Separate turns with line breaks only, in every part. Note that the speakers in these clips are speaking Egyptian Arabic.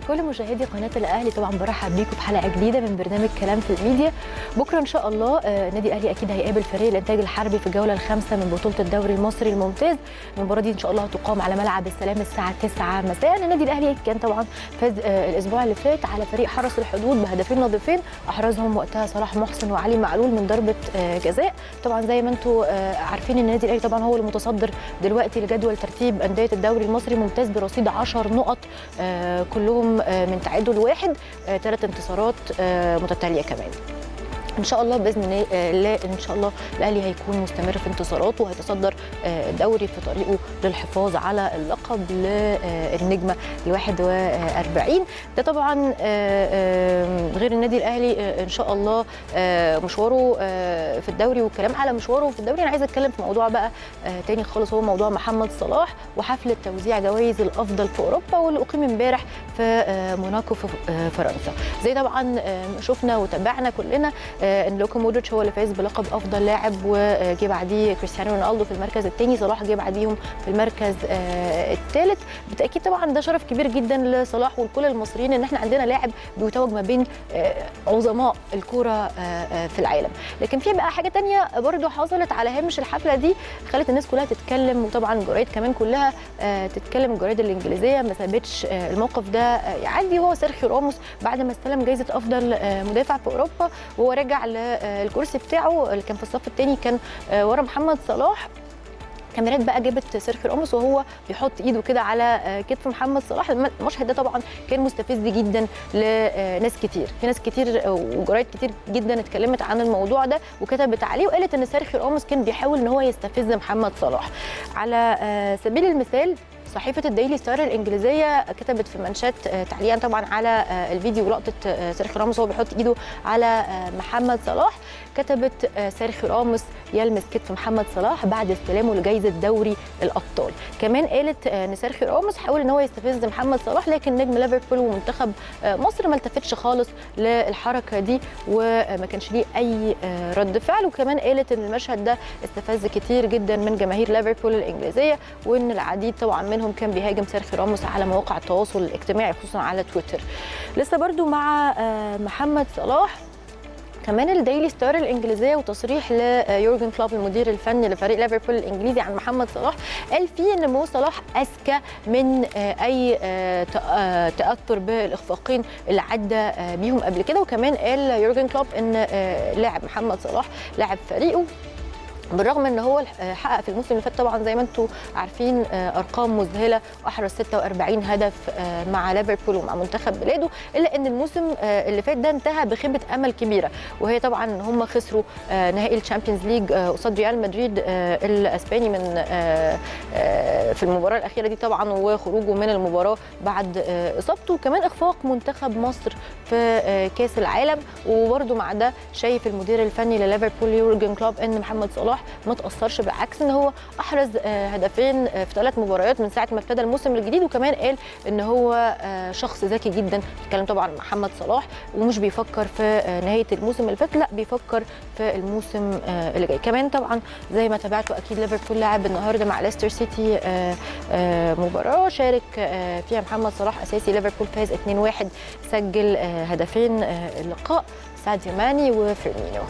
كل مشاهدي قناه الاهلي طبعا برحب بيكم في حلقه جديده من برنامج كلام في الميديا بكره ان شاء الله آه، النادي الاهلي اكيد هيقابل فريق الانتاج الحربي في الجوله الخامسه من بطوله الدوري المصري الممتاز المباراه دي ان شاء الله هتقام على ملعب السلام الساعه 9 مساء النادي الاهلي كان طبعا فاز آه، الاسبوع اللي فات على فريق حرس الحدود بهدفين نظيفين احرزهم وقتها صلاح محسن وعلي معلول من ضربه آه، جزاء طبعا زي ما انتم عارفين النادي الاهلي طبعا هو المتصدر دلوقتي لجدول ترتيب انديه الدوري المصري الممتاز برصيد 10 نقط آه، كلهم آه، من تعادل واحد ثلاث انتصارات آه، متتاليه كمان ان شاء الله باذن الله- آه، الله ان شاء الله الاهلي هيكون مستمر في انتصاراته وهيتصدر آه، الدوري في طريقه للحفاظ على اللقب للنجمه ال 41 ده طبعا آه، آه، غير النادي الاهلي آه، ان شاء الله آه، مشواره آه، في الدوري والكلام على مشواره في الدوري انا عايزه اتكلم في موضوع بقى آه، تاني خالص هو موضوع محمد صلاح وحفله توزيع جوائز الافضل في اوروبا واللي اقيم امبارح في آه، موناكو في آه، فرنسا زي طبعا آه، شفنا وتابعنا كلنا آه، ان لوكا مودريتش هو اللي فاز بلقب افضل لاعب وجه بعديه كريستيانو رونالدو في المركز الثاني صلاح جه بعديهم في المركز الثالث بالتاكيد طبعا ده شرف كبير جدا لصلاح ولكل المصريين ان احنا عندنا لاعب بيتوج ما بين آه، عظماء الكره آه، آه، في العالم لكن في بقى حاجه تانية برضو حصلت على هامش الحفله دي خلت الناس كلها تتكلم وطبعا الجرايد كمان كلها آه، تتكلم الجرايد الانجليزيه ما سابتش آه، الموقف ده آه، يعدي وهو سيرخيو راموس بعد ما استلم جائزه افضل آه، مدافع في اوروبا وهو راجع للكرسي بتاعه اللي كان في الصف الثاني كان آه، ورا محمد صلاح كاميرات بقى جابت سيرخيو راموس وهو بيحط ايده كده على آه، كتف محمد صلاح الم- المشهد ده طبعا كان مستفز جدا لناس كتير في ناس كتير آه، وجرايد كتير جدا اتكلمت عن الموضوع ده وكتبت عليه وقالت ان سيرخيو راموس كان بيحاول ان هو يستفز محمد صلاح على آه، سبيل المثال صحيفه الديلي ستار الانجليزيه كتبت في منشات آه، تعليقا طبعا على آه، الفيديو ولقطه آه، سيرخيو راموس وهو بيحط ايده على آه، محمد صلاح كتبت آه، سيرخيو راموس يلمس كتف محمد صلاح بعد استلامه لجائزه دوري الابطال كمان قالت آه، ان سيرخيو راموس حاول ان هو يستفز محمد صلاح لكن نجم ليفربول ومنتخب آه، مصر ما التفتش خالص للحركه دي وما كانش ليه اي آه، رد فعل وكمان قالت ان المشهد ده استفز كتير جدا من جماهير ليفربول الانجليزيه وان العديد طبعا منهم كان بيهاجم سيرخيو راموس على مواقع التواصل الاجتماعي خصوصا على تويتر لسه برضو مع آه، محمد صلاح كمان الديلي ستار الانجليزيه وتصريح ليورجن كلوب المدير الفني لفريق ليفربول الانجليزي عن محمد صلاح قال فيه ان مو صلاح اذكى من آه، اي آه، تأ- آه، تاثر بالاخفاقين اللي عدى آه، بيهم قبل كده وكمان قال يورجن كلوب ان آه، لاعب محمد صلاح لاعب فريقه بالرغم ان هو آه، حقق في الموسم اللي فات طبعا زي ما انتم عارفين آه، ارقام مذهله واحرز 46 هدف آه، مع ليفربول ومع منتخب بلاده الا ان الموسم آه، اللي فات ده انتهى بخيبه امل كبيره وهي طبعا ان هم خسروا آه، نهائي الشامبيونز ليج آه، قصاد ريال مدريد آه، الاسباني من آه، آه، في المباراه الاخيره دي طبعا وخروجه من المباراه بعد آه، اصابته وكمان اخفاق منتخب مصر في آه، كاس العالم وبرده مع ده شايف المدير الفني لليفربول يورجن كلوب ان محمد صلاح ما تاثرش بالعكس ان هو احرز آه، هدفين آه، في ثلاث مباريات من ساعه ما ابتدى الموسم الجديد وكمان قال ان هو آه، شخص ذكي جدا بيتكلم طبعا عن محمد صلاح ومش بيفكر في آه، نهايه الموسم اللي فات لا بيفكر في الموسم آه، اللي جاي كمان طبعا زي ما تابعتوا اكيد ليفربول لعب النهارده مع ليستر سيتي آه، آه، مباراه شارك آه، فيها محمد صلاح اساسي ليفربول فاز 2-1 سجل آه، هدفين آه، اللقاء ساديو ماني وفيرمينو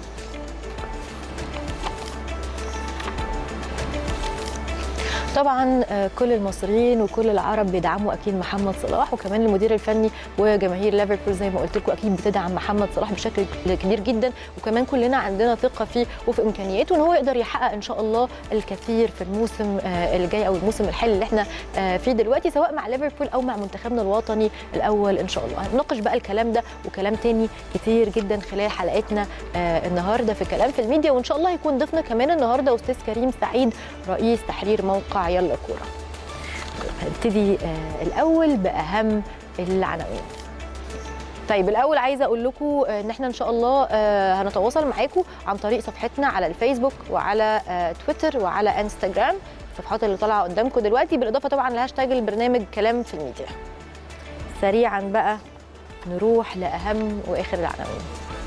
طبعا آه، كل المصريين وكل العرب بيدعموا اكيد محمد صلاح وكمان المدير الفني وجماهير ليفربول زي ما قلت لكم اكيد بتدعم محمد صلاح بشكل كبير جدا وكمان كلنا عندنا ثقه فيه وفي امكانياته ان هو يقدر يحقق ان شاء الله الكثير في الموسم آه، اللي جاي او الموسم الحالي اللي احنا آه، فيه دلوقتي سواء مع ليفربول او مع منتخبنا الوطني الاول ان شاء الله هنناقش بقى الكلام ده وكلام تاني كتير جدا خلال حلقتنا آه، النهارده في كلام في الميديا وان شاء الله هيكون ضيفنا كمان النهارده استاذ كريم سعيد رئيس تحرير موقع يلا كوره هنبتدي آه، الاول باهم العناوين طيب الاول عايزه اقول لكم ان احنا ان شاء الله آه، هنتواصل معاكم عن طريق صفحتنا على الفيسبوك وعلى آه، تويتر وعلى انستجرام الصفحات اللي طالعه قدامكم دلوقتي بالاضافه طبعا لهاشتاج البرنامج كلام في الميديا سريعا بقى نروح لاهم واخر العناوين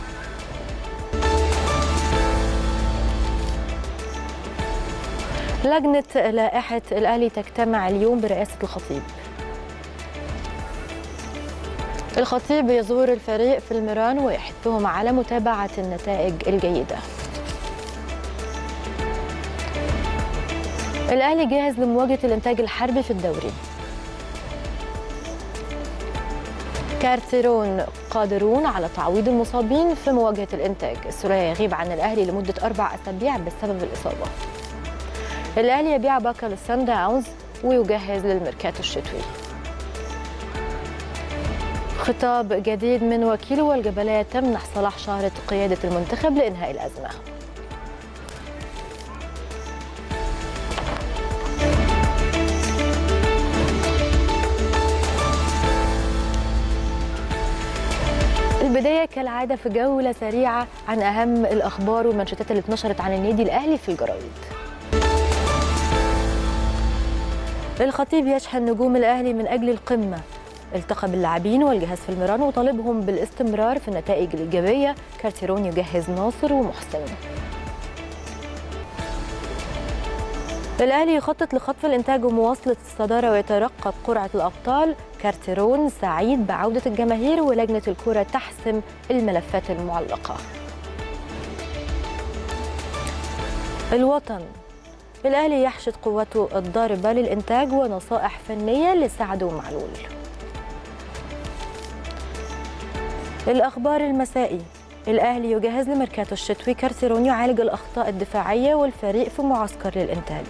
لجنة لائحة الأهلي تجتمع اليوم برئاسة الخطيب الخطيب يزور الفريق في الميران ويحثهم على متابعة النتائج الجيدة الأهلي جاهز لمواجهة الإنتاج الحربي في الدوري كارتيرون قادرون على تعويض المصابين في مواجهة الإنتاج السولية يغيب عن الأهلي لمدة أربع أسابيع بسبب الإصابة الأهلي يبيع باكا للسان داونز ويجهز للميركاتو الشتوي خطاب جديد من وكيله والجبلية تمنح صلاح شارة قيادة المنتخب لإنهاء الأزمة البداية كالعادة في جولة سريعة عن أهم الأخبار والمنشطات اللي اتنشرت عن النادي الأهلي في الجرايد الخطيب يشحن نجوم الأهلي من أجل القمة التقى باللاعبين والجهاز في الميران وطالبهم بالاستمرار في النتائج الإيجابية كارتيرون يجهز ناصر ومحسن الأهلي يخطط لخطف الإنتاج ومواصلة الصدارة ويترقب قرعة الأبطال كارتيرون سعيد بعودة الجماهير ولجنة الكرة تحسم الملفات المعلقة الوطن الأهلي يحشد قوته الضاربة للإنتاج ونصائح فنية لسعد ومعلول الأخبار المسائي الأهلي يجهز لميركاتو الشتوي كارتيرون يعالج الأخطاء الدفاعية والفريق في معسكر للإنتاج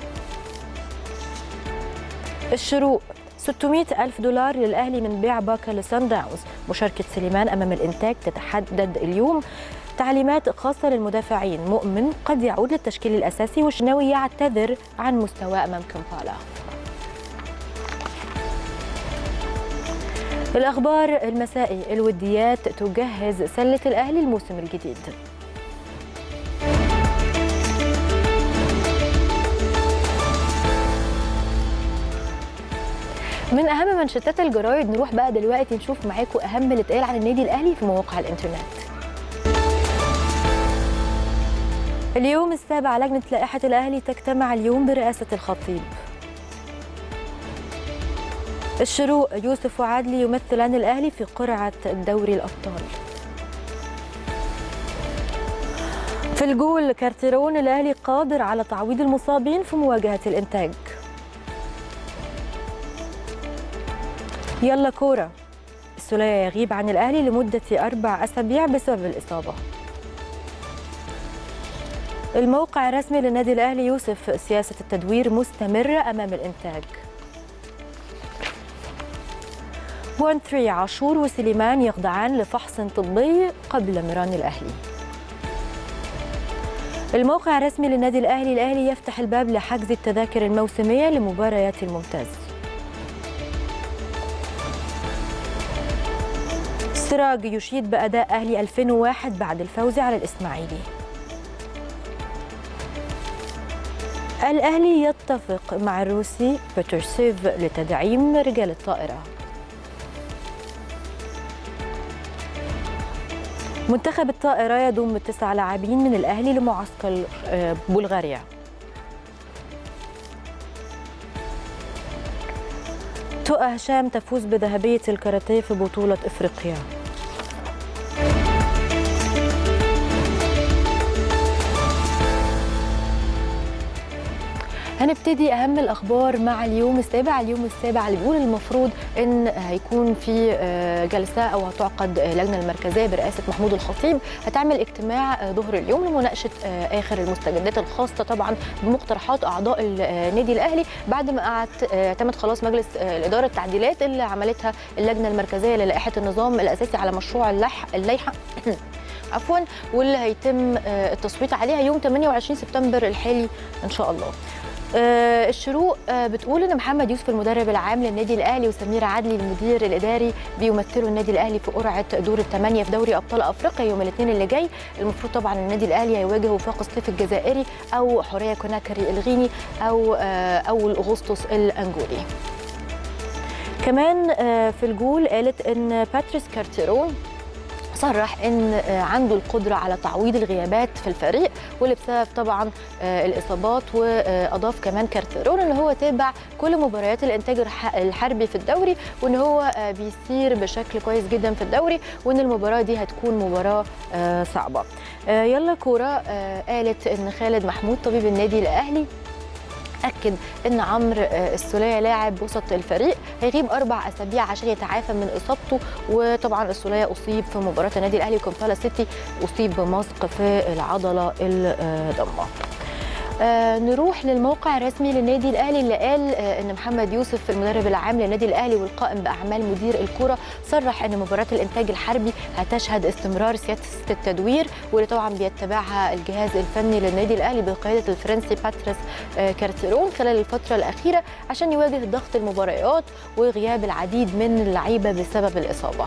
الشروق 600 ألف دولار للأهلي من بيع باكا لسان داونز مشاركة سليمان أمام الإنتاج تتحدد اليوم تعليمات خاصة للمدافعين مؤمن قد يعود للتشكيل الأساسي والشناوي يعتذر عن مستواه أمام كمبالا الأخبار المسائي الوديات تجهز سلة الأهلي الموسم الجديد من اهم منشطات الجرايد نروح بقى دلوقتي نشوف معاكم اهم اللي اتقال عن النادي الاهلي في مواقع الانترنت اليوم السابع لجنه لائحه الاهلي تجتمع اليوم برئاسه الخطيب الشروق يوسف وعدلي يمثلان الأهلي في قرعة دوري الأبطال في الجول كارتيرون الأهلي قادر على تعويض المصابين في مواجهة الإنتاج يلا كورة السولية يغيب عن الأهلي لمدة أربع أسابيع بسبب الإصابة الموقع الرسمي للنادي الأهلي يوسف سياسة التدوير مستمرة أمام الإنتاج بوان 3 عاشور وسليمان يخضعان لفحص طبي قبل ميران الأهلي الموقع الرسمي للنادي الأهلي الأهلي يفتح الباب لحجز التذاكر الموسمية لمباريات الممتاز سراج يشيد بأداء أهلي 2001 بعد الفوز على الإسماعيلي الأهلي يتفق مع الروسي بيترسيف لتدعيم رجال الطائرة منتخب الطائرة يضم تسع لاعبين من الأهلي لمعسكر بلغاريا تؤى هشام تفوز بذهبية الكاراتيه في بطولة إفريقيا هنبتدي اهم الاخبار مع اليوم السابع اليوم السابع اللي بيقول المفروض ان هيكون في جلسه او هتعقد لجنه المركزيه برئاسه محمود الخطيب هتعمل اجتماع ظهر اليوم لمناقشه اخر المستجدات الخاصه طبعا بمقترحات اعضاء النادي الاهلي بعد ما اعتمد خلاص مجلس الاداره التعديلات اللي عملتها اللجنه المركزيه للائحه النظام الاساسي على مشروع اللائحه عفوا واللي هيتم التصويت عليها يوم 28 سبتمبر الحالي ان شاء الله آه الشروق آه بتقول ان محمد يوسف المدرب العام للنادي الاهلي وسمير عدلي المدير الاداري بيمثلوا النادي الاهلي في قرعه دور الثمانيه في دوري ابطال افريقيا يوم الاثنين اللي جاي المفروض طبعا النادي الاهلي هيواجه وفاق الصيف الجزائري او حوريه كوناكري الغيني او آه او الاغسطس الانجولي كمان في الجول قالت ان باتريس كارتيرون صرح ان عنده القدره على تعويض الغيابات في الفريق واللي بسبب طبعا الاصابات واضاف كمان كارتيرون ان هو تابع كل مباريات الانتاج الحربي في الدوري وان هو بيسير بشكل كويس جدا في الدوري وان المباراه دي هتكون مباراه صعبه يلا كوره قالت ان خالد محمود طبيب النادي الاهلي اكد ان عمرو السوليه لاعب وسط الفريق هيغيب اربع اسابيع عشان يتعافى من اصابته وطبعا السوليه اصيب في مباراه النادي الاهلي وكمبالا سيتي اصيب بمزق في العضله الضمه آه نروح للموقع الرسمي للنادي الاهلي اللي قال آه ان محمد يوسف المدرب العام للنادي الاهلي والقائم باعمال مدير الكره صرح ان مباراه الانتاج الحربي هتشهد استمرار سياسه التدوير واللي طبعا بيتبعها الجهاز الفني للنادي الاهلي بقياده الفرنسي باتريس آه كارتيرون خلال الفتره الاخيره عشان يواجه ضغط المباريات وغياب العديد من اللعيبه بسبب الاصابه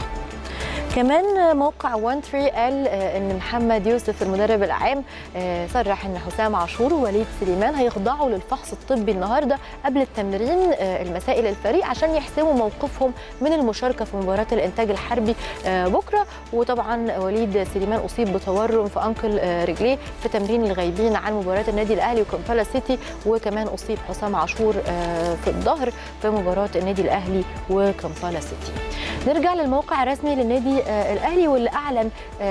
كمان موقع وان تري قال ان محمد يوسف المدرب العام صرح ان حسام عاشور ووليد سليمان هيخضعوا للفحص الطبي النهارده قبل التمرين المسائي للفريق عشان يحسموا موقفهم من المشاركه في مباراه الانتاج الحربي بكره وطبعا وليد سليمان اصيب بتورم في انكل رجليه في تمرين الغايبين عن مباراه النادي الاهلي وكمبالا سيتي وكمان اصيب حسام عاشور في الظهر في مباراه النادي الاهلي وكمبالا سيتي نرجع للموقع الرسمي للنادي الاهلي واللي اعلن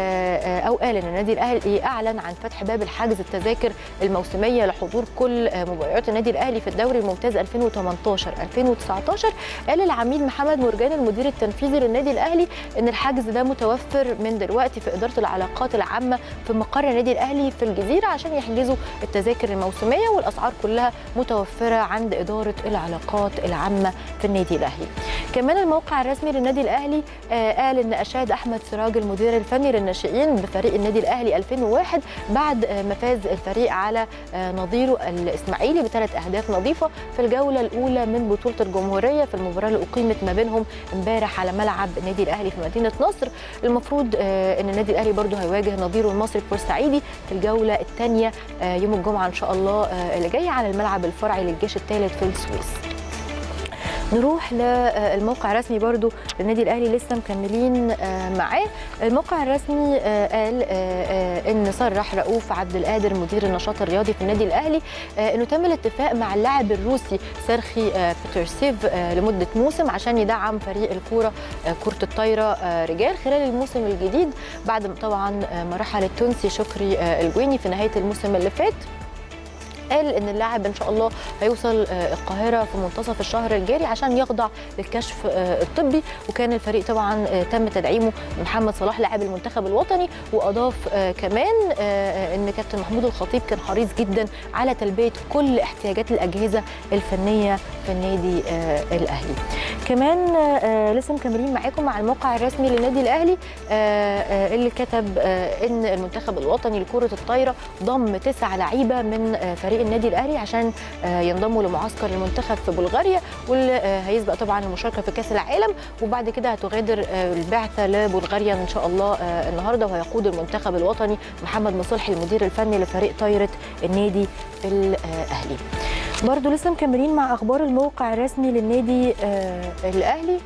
او قال ان النادي الاهلي اعلن عن فتح باب الحجز التذاكر الموسميه لحضور كل مباريات النادي الاهلي في الدوري الممتاز 2018 2019 قال العميد محمد مرجان المدير التنفيذي للنادي الاهلي ان الحجز ده متوفر من دلوقتي في اداره العلاقات العامه في مقر النادي الاهلي في الجزيره عشان يحجزوا التذاكر الموسميه والاسعار كلها متوفره عند اداره العلاقات العامه في النادي الاهلي كمان الموقع الرسمي للنادي الاهلي قال ان اشاد احمد سراج المدير الفني للناشئين بفريق النادي الاهلي 2001 بعد ما فاز الفريق على نظيره الاسماعيلي بثلاث اهداف نظيفه في الجوله الاولى من بطوله الجمهوريه في المباراه اللي اقيمت ما بينهم امبارح على ملعب النادي الاهلي في مدينه نصر المفروض ان النادي الاهلي برضه هيواجه نظيره المصري البورسعيدي في الجوله الثانيه يوم الجمعه ان شاء الله اللي جاي على الملعب الفرعي للجيش الثالث في السويس نروح للموقع الرسمي برضو للنادي الاهلي لسه مكملين معاه الموقع الرسمي قال ان صرح رؤوف عبد القادر مدير النشاط الرياضي في النادي الاهلي انه تم الاتفاق مع اللاعب الروسي سيرخي بيترسيف لمده موسم عشان يدعم فريق الكوره كره الطايره رجال خلال الموسم الجديد بعد طبعا ما رحل التونسي شكري الجويني في نهايه الموسم اللي فات قال ان اللاعب ان شاء الله هيوصل القاهره في منتصف الشهر الجاري عشان يخضع للكشف الطبي وكان الفريق طبعا تم تدعيمه محمد صلاح لاعب المنتخب الوطني واضاف كمان ان كابتن محمود الخطيب كان حريص جدا على تلبيه كل احتياجات الاجهزه الفنيه في النادي الاهلي كمان لسه مكملين معاكم مع الموقع الرسمي للنادي الاهلي اللي كتب ان المنتخب الوطني لكره الطايره ضم تسع لعيبه من فريق النادي الاهلي عشان ينضموا لمعسكر المنتخب في بلغاريا واللي هيسبق طبعا المشاركه في كاس العالم وبعد كده هتغادر البعثه لبلغاريا ان شاء الله النهارده وهيقود المنتخب الوطني محمد مصلحي المدير الفني لفريق طايره النادي الاهلي برضو لسه مكملين مع اخبار الموقع الرسمي للنادي الاهلي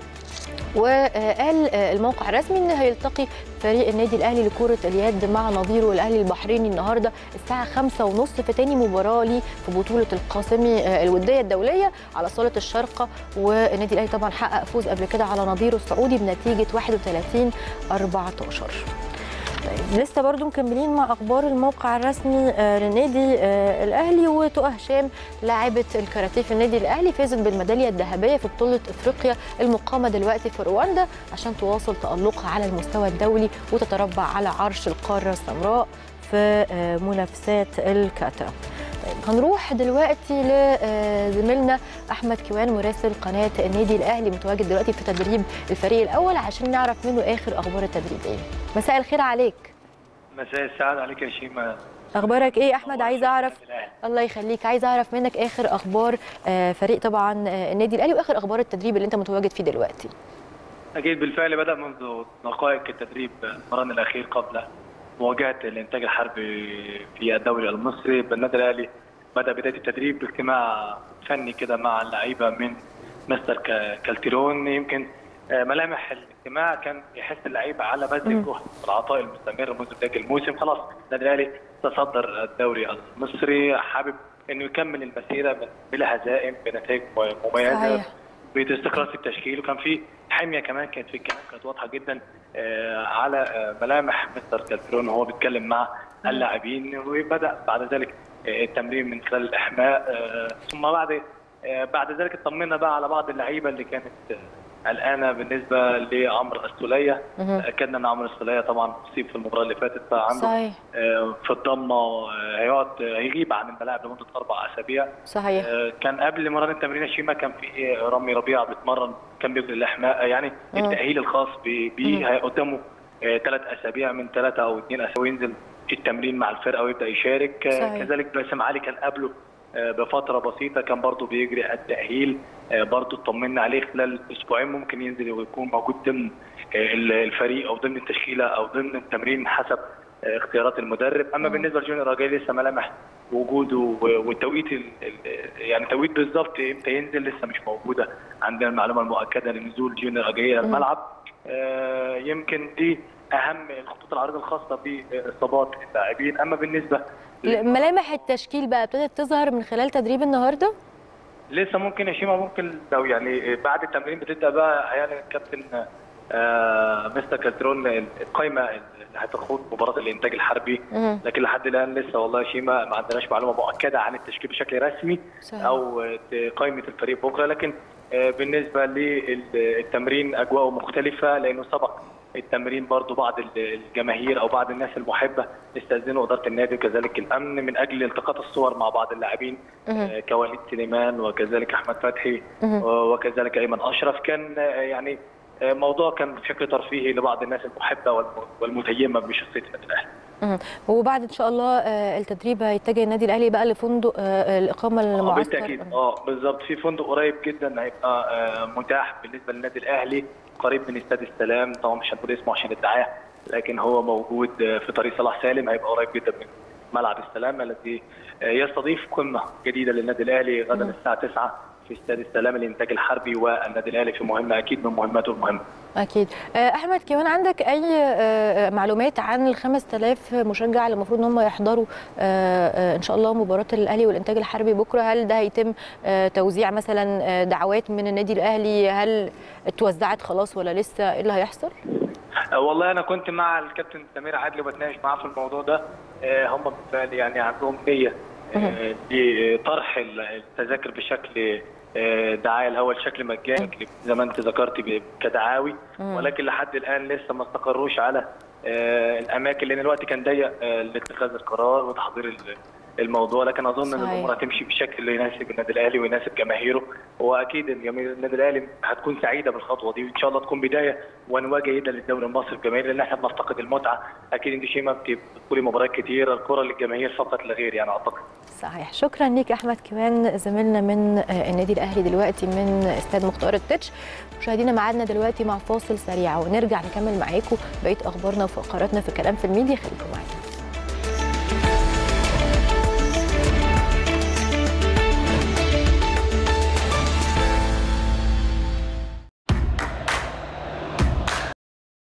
وقال الموقع الرسمي ان هيلتقي فريق النادي الاهلي لكره اليد مع نظيره الاهلي البحريني النهارده الساعه 5 ونص في تاني مباراه ليه في بطوله القاسمي الوديه الدوليه على صاله الشارقه والنادي الاهلي طبعا حقق فوز قبل كده على نظيره السعودي بنتيجه 31 14 طيب لسه برضو مكملين مع اخبار الموقع الرسمي للنادي الاهلي وتقى هشام لاعبه الكاراتيه في النادي الاهلي فازت بالميداليه الذهبيه في بطوله افريقيا المقامه دلوقتي في رواندا عشان تواصل تالقها على المستوى الدولي وتتربع على عرش القاره السمراء في منافسات الكاتا طيب هنروح دلوقتي لزميلنا احمد كيوان مراسل قناه النادي الاهلي متواجد دلوقتي في تدريب الفريق الاول عشان نعرف منه اخر اخبار التدريب ايه مساء الخير عليك
مساء السعادة عليك يا شيماء
اخبارك ايه احمد عايز اعرف الله يخليك عايز اعرف منك اخر اخبار فريق طبعا النادي الاهلي واخر اخبار التدريب اللي انت متواجد فيه دلوقتي
اكيد بالفعل بدا منذ دقائق التدريب المران الاخير قبل مواجهه الانتاج الحربي في الدوري المصري بالنادي الاهلي بدا بدايه التدريب باجتماع فني كده مع اللعيبه من مستر كالتيرون يمكن ملامح الاجتماع كان يحس اللعيبه على بذل الجهد والعطاء المستمر منذ بدايه الموسم خلاص النادي الاهلي تصدر الدوري المصري حابب انه يكمل المسيره بلا هزائم بنتائج مميزه
صحيح.
باستقرار في التشكيل وكان في حميه كمان كانت في الكلام كانت واضحه جدا على ملامح مستر كالترون وهو بيتكلم مع اللاعبين وبدا بعد ذلك التمرين من خلال الاحماء ثم بعد بعد ذلك اطمنا بقى على بعض اللعيبه اللي كانت قلقانه بالنسبه لعمرو السوليه اكدنا ان عمرو السوليه طبعا اصيب في المباراه اللي فاتت فعنده
صحيح.
في الضمه هيقعد هيغيب عن الملاعب لمده اربع اسابيع
صحيح
كان قبل مران التمرين شيما كان في رامي ربيعه بيتمرن كان بيجري الاحماء يعني التاهيل الخاص بيه قدامه ثلاث اسابيع من ثلاثه او اثنين اسابيع ينزل في التمرين مع الفرقه ويبدا يشارك
صحيح.
كذلك باسم علي كان قبله بفتره بسيطه كان برضه بيجري التاهيل برضه اطمنا عليه خلال اسبوعين ممكن ينزل ويكون موجود ضمن الفريق او ضمن التشكيله او ضمن التمرين حسب اختيارات المدرب اما م. بالنسبه لجونيور راجاي لسه ملامح وجوده والتوقيت يعني توقيت بالظبط امتى ينزل لسه مش موجوده عندنا المعلومه المؤكده لنزول جونيور راجاي الى الملعب يمكن دي اهم الخطوط العريضه الخاصه باصابات اللاعبين اما بالنسبه
ملامح التشكيل بقى ابتدت تظهر من خلال تدريب النهارده
لسه ممكن يا شيماء ممكن لو يعني بعد التمرين بتبدا بقى يعني الكابتن آه مستر كالترون القائمه اللي هتخوض مباراه الانتاج الحربي لكن لحد الان لسه والله شيماء ما عندناش معلومه مؤكده عن التشكيل بشكل رسمي
صحيح.
او قائمه الفريق بكره لكن آه بالنسبه للتمرين اجواءه مختلفه لانه سبق التمرين برضو بعض الجماهير او بعض الناس المحبه استاذنوا اداره النادي وكذلك الامن من اجل التقاط الصور مع بعض اللاعبين كوليد سليمان وكذلك احمد فتحي وكذلك ايمن اشرف كان يعني موضوع كان بشكل ترفيهي لبعض الناس المحبه والمتيمه بشخصيه النادي الاهلي.
وبعد ان شاء الله التدريب هيتجه النادي الاهلي بقى لفندق الاقامه المعسكر
بالتاكيد اه بالظبط في فندق قريب جدا هيبقى متاح بالنسبه للنادي الاهلي قريب من استاد السلام طبعا مش هنقول اسمه عشان الدعايه لكن هو موجود في طريق صلاح سالم هيبقى قريب جدا من ملعب السلام الذي يستضيف قمه جديده للنادي الاهلي غدا الساعه 9 في استاد السلام الانتاج الحربي والنادي الاهلي في مهمه اكيد من مهماته المهمه.
اكيد. احمد كمان عندك اي معلومات عن ال 5000 مشجع اللي المفروض ان هم يحضروا ان شاء الله مباراه الاهلي والانتاج الحربي بكره هل ده هيتم توزيع مثلا دعوات من النادي الاهلي هل اتوزعت خلاص ولا لسه ايه اللي هيحصل؟
والله انا كنت مع الكابتن سمير عدلي وبتناقش معاه في الموضوع ده هم بالفعل يعني عندهم نيه لطرح التذاكر بشكل دعايه الاول شكل مجاني زي ما انت ذكرتي كدعاوي ولكن لحد الان لسه ما استقروش على الاماكن لان الوقت كان ضيق لاتخاذ القرار وتحضير الموضوع لكن اظن ان الامور هتمشي بشكل يناسب النادي الاهلي ويناسب جماهيره واكيد جماهير النادي الاهلي هتكون سعيده بالخطوه دي وان شاء الله تكون بدايه ونواه جيده للدوري المصري الجماهير لان احنا بنفتقد المتعه اكيد انت شيماء بتقولي مباريات كتير الكره للجماهير فقط لا غير يعني اعتقد
صحيح شكرا ليك احمد كمان زميلنا من النادي الاهلي دلوقتي من استاد مختار التتش مشاهدينا معادنا دلوقتي مع فاصل سريع ونرجع نكمل معاكم بقيه اخبارنا وفقراتنا في كلام في الميديا خليكم معانا